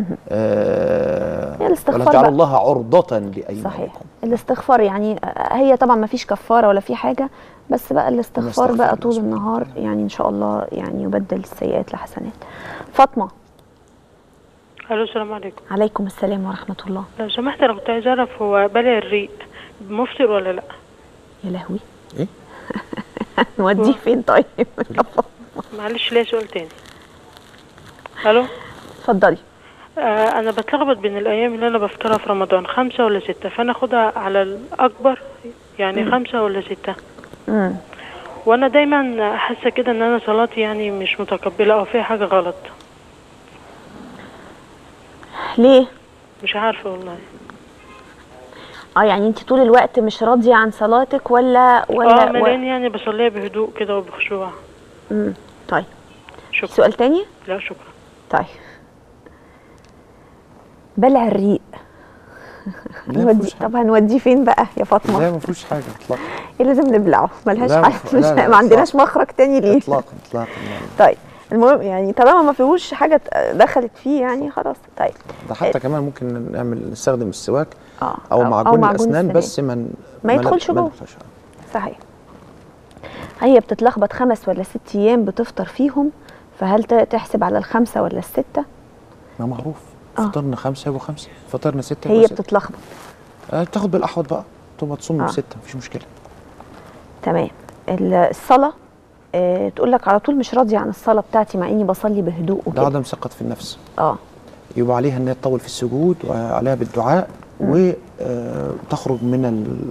آه هي الاستغفار ولا تجعلوا بقى. الله عرضة لأيمانكم صحيح الاستغفار يعني آه، هي طبعا ما فيش كفاره ولا في حاجه بس بقى الاستغفار نستغفر بقى الله طول سبحانه النهار يعني ان شاء الله يعني يبدل السيئات لحسنات فاطمه الو السلام عليكم عليكم السلام ورحمه الله لو سمحت انا كنت عايزه اعرف هو بلع الريق مفطر ولا لا يا لهوي إيه؟ نوديه فين طيب معلش ليا سؤال تاني الو اتفضلي آه انا بتلخبط بين الايام اللي انا بفطرها في رمضان خمسة ولا ستة فانا اخدها على الاكبر يعني خمسة ولا ستة امم وانا دايما حاسه كده ان انا صلاتي يعني مش متقبله او فيها حاجه غلط ليه مش عارفه والله اه يعني انت طول الوقت مش راضيه عن صلاتك ولا اه ولا ملان يعني بصليها بهدوء كده وبخشوع امم طيب شكرا سؤال تاني لا شكرا طيب بلع الريق لا، هنودي مفيهوش حاجة. طب هنوديه فين بقى يا فاطمه لا ما فيهوش حاجه اطلاقا ايه لازم نبلعه ملهاش لا، حل لا، مش لا، ما عندناش إطلاقاً. مخرج تاني ليه اطلاقا اطلاقا لا. طيب المهم يعني طالما ما فيهوش حاجه دخلت فيه يعني خلاص طيب ده حتى كمان ممكن نعمل نستخدم السواك اه او معجون الاسنان السنان. بس من ما يدخلش جوه. ندخلش. صحيح هي بتتلخبط خمس ولا ست ايام بتفطر فيهم فهل ت- تحسب على الخمسه ولا السته ما معروف آه. فطرنا خمسه يبقوا خمسه فطرنا سته هي يبقوا سته بتتلخبط آه تاخد بالاحوط بقى تبقى تصوم آه. بسته مفيش مشكله تمام ال- الصلاه آه تقول لك على طول مش راضيه عن الصلاه بتاعتي مع اني بصلي بهدوء ده وكده عدم ثقه في النفس اه يبقى عليها ان هي تطول في السجود وعليها بالدعاء وتخرج من ال...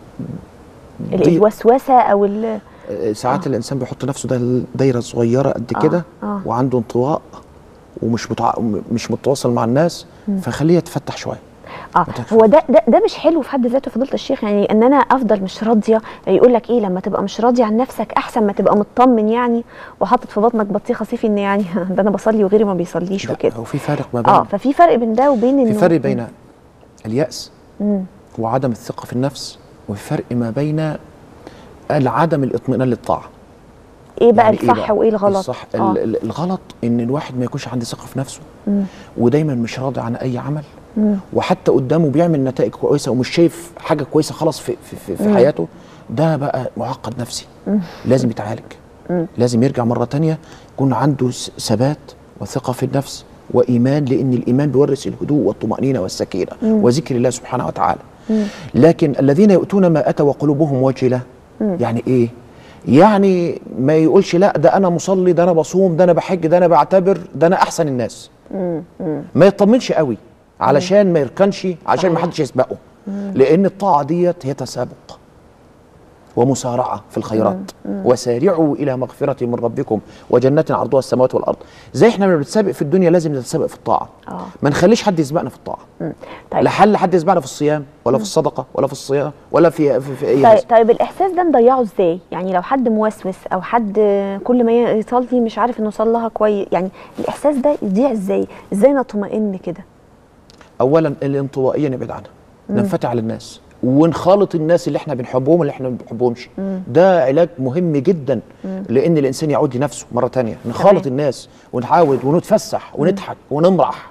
دي- الوسوسه او ال- آه، ساعات الانسان بيحط نفسه ده دايره صغيره قد آه، كده آه. وعنده انطواء ومش متع... مش متواصل مع الناس فخليه يتفتح شويه اه وتكفى. هو ده, ده ده مش حلو في حد ذاته فضيله الشيخ يعني ان انا افضل مش راضيه يقول لك ايه لما تبقى مش راضي عن نفسك احسن ما تبقى مطمن يعني وحاطط في بطنك بطيخه صيفي ان يعني ده انا بصلي وغيري ما بيصليش لا، وكده هو في فرق ما بين اه ففي فرق بين ده وبين انه في فرق بين اليأس مم. وعدم الثقة في النفس وفي فرق ما بين عدم الاطمئنان للطاعة ايه بقى يعني الصح وايه الغلط الصح آه. ال- ال- الغلط ان الواحد ما يكونش عنده ثقة في نفسه مم. ودايما مش راضي عن اي عمل مم. وحتى قدامه بيعمل نتائج كويسة ومش شايف حاجة كويسة خلاص في في, في, في حياته ده بقى معقد نفسي لازم يتعالج لازم يرجع مرة تانية يكون عنده س- ثبات وثقة في النفس وإيمان لأن الإيمان بيورث الهدوء والطمأنينة والسكينة وذكر الله سبحانه وتعالى لكن الذين يؤتون ما أتى وقلوبهم وجلة يعني إيه؟ يعني ما يقولش لا ده أنا مصلي ده أنا بصوم ده أنا بحج ده أنا بعتبر ده أنا أحسن الناس ما يطمنش قوي علشان ما يركنش عشان ما حدش يسبقه لأن الطاعة ديت هي تسابق ومسارعة في الخيرات وسارعوا إلى مغفرة من ربكم وجنة عرضها السماوات والأرض زي احنا لما بنتسابق في الدنيا لازم نتسابق في الطاعة آه. ما نخليش حد يسبقنا في الطاعة طيب لا حل حد يسبقنا في الصيام ولا في الصدقة ولا في الصيام ولا في في, في أي طيب, رزق. طيب الاحساس ده نضيعه ازاي يعني لو حد موسوس او حد كل ما يصلي مش عارف انه صلاها كويس يعني الاحساس ده يضيع ازاي ازاي نطمئن كده أولا الانطوائية نبعد عنها ننفتح على الناس ونخالط الناس اللي احنا بنحبهم واللي احنا ما بنحبهمش ده علاج مهم جدا لان الانسان يعود لنفسه مره تانية نخالط تمام. الناس ونحاول ونتفسح ونضحك ونمرح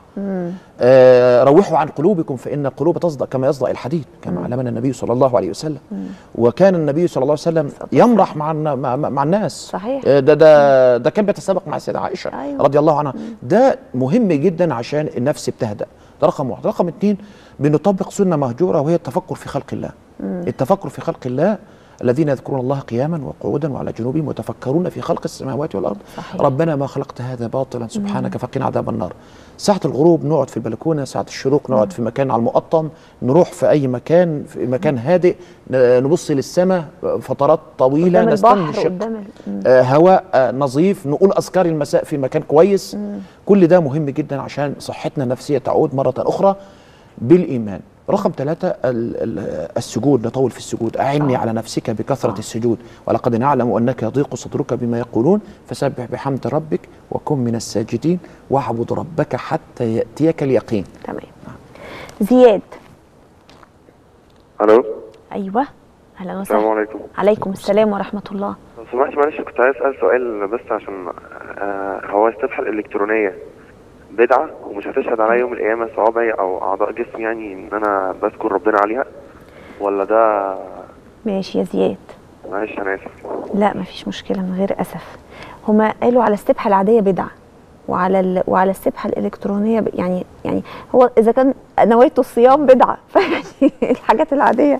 آه روحوا عن قلوبكم فان القلوب تصدأ كما يصدأ الحديد كما علمنا النبي صلى الله عليه وسلم وكان النبي صلى الله عليه وسلم يمرح مع النا- مع, مع مع الناس صحيح. آه، ده ده ده كان بيتسابق مع السيده عائشه أيوة. رضي الله عنها ده مهم جدا عشان النفس بتهدأ ده رقم واحد رقم اتنين بنطبق سنه مهجوره وهي التفكر في خلق الله التفكر في خلق الله الذين يذكرون الله قياما وقعودا وعلى جنوبهم ويتفكرون في خلق السماوات والارض صحيح. ربنا ما خلقت هذا باطلا سبحانك فقنا عذاب النار ساعة الغروب نقعد في البلكونة ساعة الشروق نقعد في مكان على المقطم نروح في أي مكان في مكان هادئ ن- نبص للسماء فترات طويلة قدام نستنى البحر الشق قدام ال- مم. آه، هواء آه، نظيف نقول اذكار المساء في مكان كويس كل ده مهم جدا عشان صحتنا النفسيه تعود مره اخرى بالايمان رقم ثلاثة ال- ال- السجود نطول في السجود أعني على نفسك بكثرة السجود ولقد نعلم أنك يضيق صدرك بما يقولون فسبح بحمد ربك وكن من الساجدين واعبد ربك حتى يأتيك اليقين تمام زياد الو ايوه اهلا السلام وسهلا عليكم عليكم السلام ورحمه الله لو سمحت معلش كنت عايز اسال سؤال بس عشان آه هو السبحه الالكترونيه بدعه ومش هتشهد عليا يوم القيامه صوابعي او اعضاء جسمي يعني ان انا بذكر ربنا عليها ولا ده ماشي يا زياد معلش انا اسف لا مفيش مشكله من غير اسف هما قالوا على السبحه العاديه بدعه وعلى ال... وعلى السبحه الالكترونيه ب... يعني يعني هو اذا كان نويت الصيام بدعه فيعني الحاجات العاديه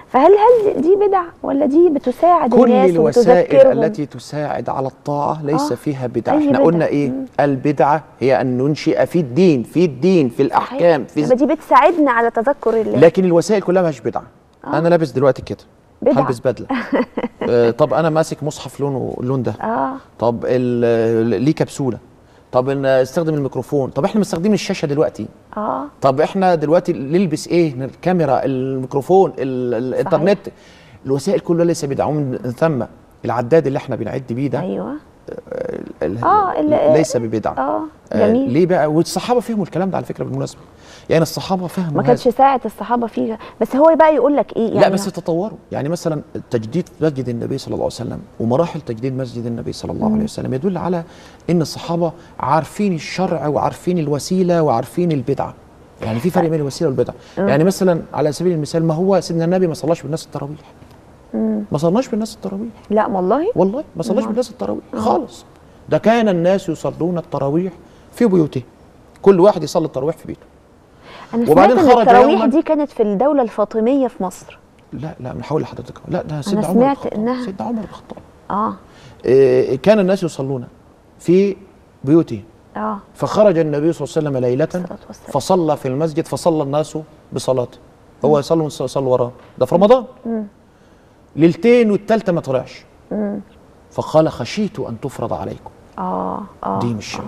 فهل هل دي بدع ولا دي بتساعد كل الناس الوسائل وبتذكرهم التي تساعد على الطاعة ليس آه، فيها بدعة أي احنا بدعة. قلنا ايه مم. البدعة هي أن ننشئ في الدين في الدين في الأحكام في يبقى دي بتساعدنا على تذكر الله لكن الوسائل كلها مش بدعة أنا لابس دلوقتي كده بدعة. هلبس بدلة آه، طب أنا ماسك مصحف لونه اللون ده اه طب ال- ليه كبسولة طب إن استخدم الميكروفون طب احنا مستخدمين الشاشة دلوقتي اه طب احنا دلوقتي نلبس ايه الكاميرا الميكروفون ال- الانترنت الوسائل كلها ليس بدعة ومن ثم العداد اللي احنا بنعد بيه ده ايوه ال- آه، ال- ليس ببدعة اه آه، جميل ليه بقى والصحابة فهموا الكلام ده على فكرة بالمناسبة يعني الصحابة فهموا ما هذا. كانش ساعة الصحابة فيها بس هو بقى يقول لك ايه يعني لا بس تطوروا يعني مثلا تجديد مسجد النبي صلى الله عليه وسلم ومراحل تجديد مسجد النبي صلى الله عليه وسلم يدل على ان الصحابه عارفين الشرع وعارفين الوسيله وعارفين البدعه يعني في فرق بين الوسيله والبدعه يعني مثلا على سبيل المثال ما هو سيدنا النبي ما صلاش بالناس التراويح ما صلاش بالناس التراويح لا والله والله ما صلاش بالناس التراويح خالص ده كان الناس يصلون التراويح في بيوتهم كل واحد يصلي التراويح في بيته انا وبعدين سمعت ان خرج التراويح يوماً- دي كانت في الدولة الفاطمية في مصر لا لا من حول لحضرتك لا ده سيدنا عمر سمعت بن الخطاب. إنها- سيدنا عمر بن الخطاب اه إيه، كان الناس يصلون في بيوتهم اه فخرج النبي صلى الله عليه وسلم ليلة الصلاة والسلام. فصلى في المسجد فصلى الناس بصلاته هو يصلي ويصلي وراه ده في رمضان ليلتين والثالثة ما طلعش فقال خشيت أن تفرض عليكم اه اه دي مش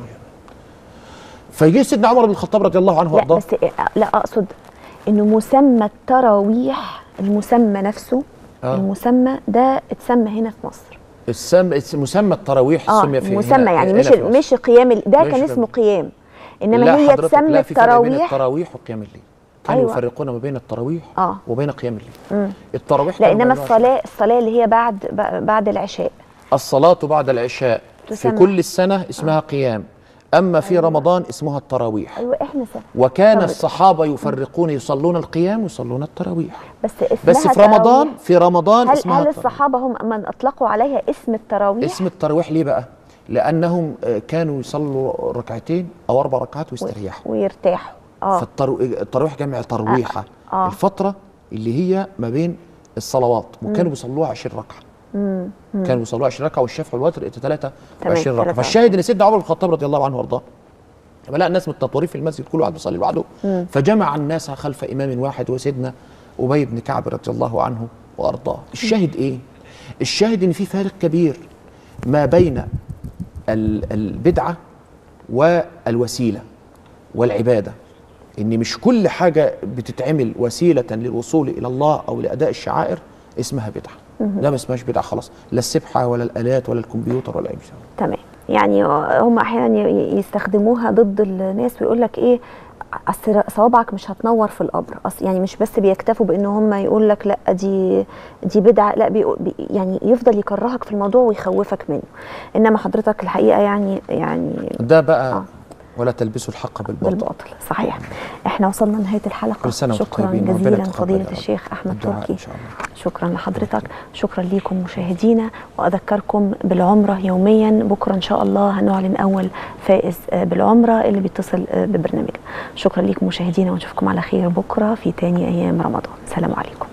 فجه سيدنا عمر بن الخطاب رضي الله عنه لا وارضاه بس لا اقصد انه مسمى التراويح المسمى نفسه آه. المسمى ده اتسمى هنا في مصر السم مسمى التراويح اه سمي في مسمى هنا- يعني هنا مش في مصر. مش قيام ال- ده مش كان في- اسمه قيام انما لا هي حضرتك تسمى لا في فرق بين التراويح التراويح وقيام الليل كانوا أيوة. يفرقون ما بين التراويح آه. وبين قيام الليل التراويح لا كانوا انما بيعملوها الصلاه الصلاه اللي هي بعد ب- بعد العشاء الصلاة بعد العشاء في تسمى. كل السنة اسمها قيام أما في رمضان اسمها التراويح ايوه احنا سنة. وكان طب- الصحابة يفرقون يصلون القيام ويصلون التراويح بس اسمها بس في رمضان تراويح. في رمضان هل اسمها هل التراويح. الصحابه هم من اطلقوا عليها اسم التراويح اسم التراويح ليه بقى؟ لأنهم آه، كانوا يصلوا ركعتين أو أربع ركعات ويستريحوا ويرتاحوا اه فالتراويح جمع ترويحة آه. الفترة اللي هي ما بين الصلوات وكانوا بيصلوها 20 ركعة كانوا بيصلوها 20 ركعة والشفع والوتر 23 ركعة 23. فالشاهد ان سيدنا عمر بن الخطاب رضي الله عنه وارضاه لما لقى الناس متطورين في المسجد كل واحد بيصلي لوحده فجمع الناس خلف امام واحد وسيدنا ابي بن كعب رضي الله عنه وارضاه الشاهد ايه الشاهد ان في فارق كبير ما بين ال- البدعه والوسيله والعباده ان مش كل حاجه بتتعمل وسيله للوصول الى الله او لاداء الشعائر اسمها بدعه ده ما اسمهاش بدعه خلاص لا السبحه ولا الالات ولا الكمبيوتر ولا اي شيء تمام يعني هم احيانا ي- يستخدموها ضد الناس ويقول لك ايه أصل صوابعك مش هتنور في القبر أصل يعني مش بس بيكتفوا بان هم يقول لك لا دي دي بدعه لا بيقول بي يعني يفضل يكرهك في الموضوع ويخوفك منه انما حضرتك الحقيقه يعني يعني ده بقى آه. ولا تلبسوا الحق بالباطل بالباطل صحيح احنا وصلنا لنهايه الحلقه كل سنة وانتم شكرا طيبين، وربنا جزيلا يتقبل فضيله يا رب. الشيخ احمد الدعاء تركي إن شاء الله. شكرا لحضرتك شكرا ليكم مشاهدينا واذكركم بالعمره يوميا بكره ان شاء الله هنعلن اول فائز آه، بالعمره اللي بيتصل آه، ببرنامجنا شكرا ليكم مشاهدينا ونشوفكم على خير بكره في تاني ايام رمضان سلام عليكم